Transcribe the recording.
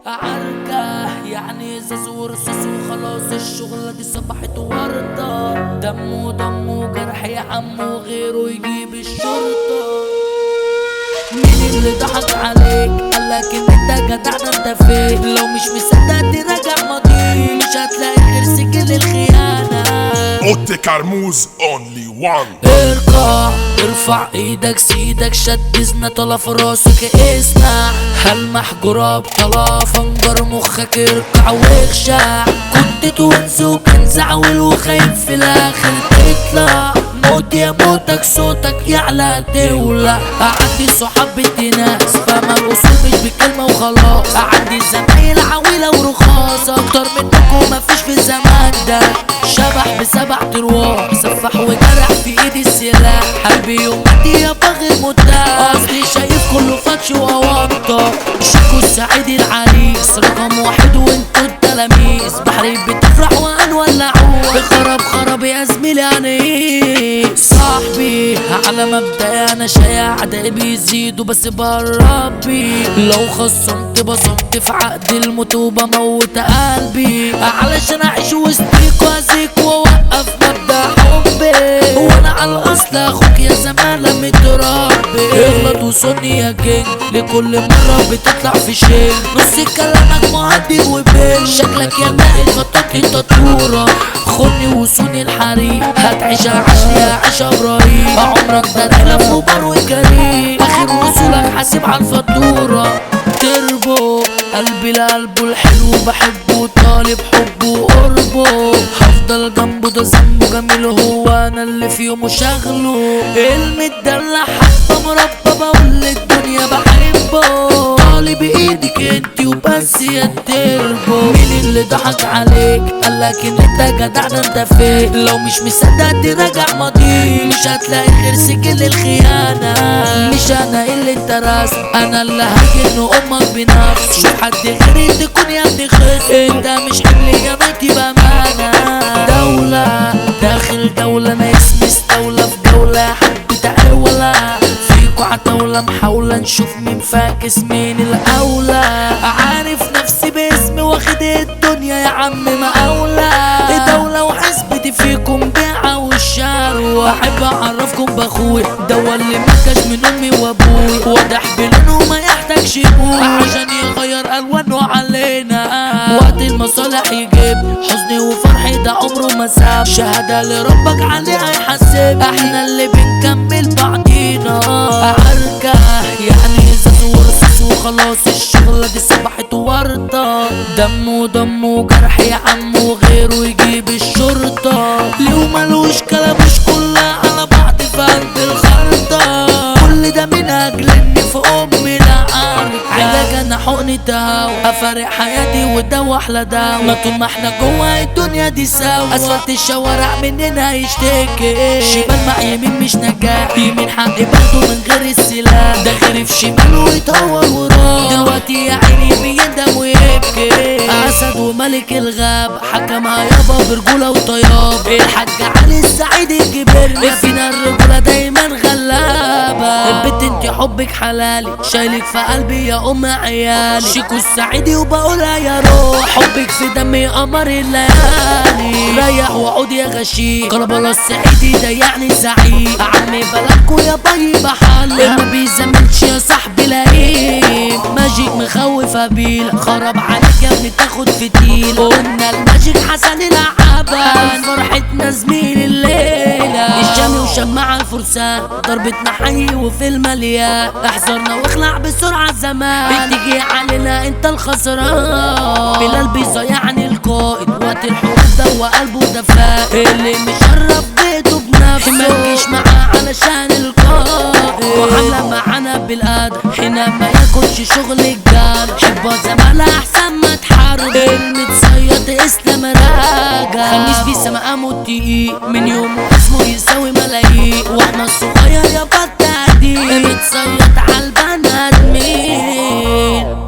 عركة يعني ازاز ورصاص وخلاص الشغلة دي صبحت وردة دم ودم وجرح يا عم وغيره يجيب الشرطة مين اللي ضحك عليك قالك ان انت جدع ده انت فين لو مش مصدق تراجع ماضيك مش هتلاقي غير سجل الخيانة اوتي كرموز اونلي وان ارقع ارفع ايدك سيدك شد زنة في راسك اسمع هلمح جراب طلا فنجر مخك اركع واخشع كنت تونس وكان زعول وخايف في الاخر تطلع موت يا موتك صوتك يعلى تولع عندي صحاب بنت ناس فما الاصول مش بكلمه وخلاص عندي زمايل عويله ورخاص اكتر منكم مفيش في الزمان ده شبح بسبع ترواح سفح وجرح في ايدي السلاح حبي يومتي يا باغي متاح اصلي شايف كله فتش واونطه شيكو السعيد العريس رقم واحد وانتو التلاميذ بحري بتفرح وهنولعوه بخرب خرب يا زميلي يعني ايه صاحبي على مبدأ انا شايع عدائي بيزيدوا بس بربي لو خصمت بصمت في عقد الموت وبموت قلبي علشان اعيش وسطيك وازيك واوقف مبدأ حبي وانا على الاصل اخوك يا زمالة متربي اغلط وصني يا كينج لكل مرة بتطلع في شيل نص كلامك مهدد وبين شكلك يا ناقي خطط لي تطورة خدني وصوني الحريق هتعيش عشري هعيش ابراهيم عمرك ده تلف وبر وكريم اخر وصولك حاسب على الفاتورة تربو قلبي لقلبه الحلو بحبه طالب حبه وقربه هفضل جنبه ده ذنبه جميل هو انا اللي في يومه شغله المدلع حبه مربى بقول للدنيا بحبه طالب ايدك انتي وبس يا تربو مين اللي ضحك عليك قالك ان انت جدع ده انت فين لو مش مصدق تراجع ماضيك مش هتلاقي غير سجل الخيانة مش انا اللي انت راسم انا اللي هجن امك بنفسي شوف حد غيري تكون يا ابني خصم انت مش حمل يا بنتي بامانة دولة داخل دولة انا اسمي استولى في جولة حد تعولة فيكوا عتاولة محاولة نشوف مين فاكس مين الأولى عارف نفسي باسمي واخد الدنيا يا عم مقاولة دولة وحسبتي فيكم بيعة والشروة أحب أعرفكم بأخوي ده هو اللي مكش من أمي وأبوي واضح بلونه ما يحتاجش أبوي عشان يغير ألوانه علينا وقت المصالح يجيب حزني وفرحي ده عمره ما ساب شهادة لربك عليه هيحاسب احنا اللي بنكمل بعضينا عركة يعني ازاز ورصاص وخلاص الشغلة دي صبحت وردة دم ودم وجرح يا عم وغيره يجيب الشرطة ليه ملوش كلاموش كلها على بعض في قلب الخرطة كل ده من اجل اني في امي لا عارف علاج انا حقني تهاوى افارق حياتي وده احلى دواء ما طول ما احنا جوا الدنيا دي سوا اسفلت الشوارع مننا يشتكي شمال مع يمين مش نجاح يمين حقي برضه من غير السلاح ده غير في شمال ويطور وراه دلوقتي يا عيني بيندم ويبكي اسد وملك الغاب حكمها يابا برجوله وطياب الحاج علي السعيد الجبرنا فينا الرجوله دايما غلابه البت انت حبك حلالي شايلك في قلبي يا ام عيالي شيكو السعيدي وبقولها يا روح حبك في دمي قمر الليالي ريح وعود يا غشيم كربلا السعيدي ده يعني سعيد عمي بلدكو يا باي بحل ما بيزمنش يا صاحبي لئيم ماجيك مخوف ابيل خرب عليك يا ابني تاخد فتيل قلنا الماجيك حسن العبان فرحتنا زميل الليله الشامي وشمع الفرسان ضربتنا حي وفي المليان احذرنا واخلع بسرعه زمان بتيجي علينا انت الخسران بلال بيضيعني القائد وقت الحروب ده وقلبه دفاء اللي مشرف بيته بنفسه ما تجيش معاه علشان القائد وعامله معانا بالقدر هنا ما ياكلش شغل الجار حبها زمالة احسن ما تحارب المتصيد اسلام راجع خميس في سما تقيل من يوم اسمه يساوي ملايين واحنا الصغير يا بطل متصيد عالبنات مين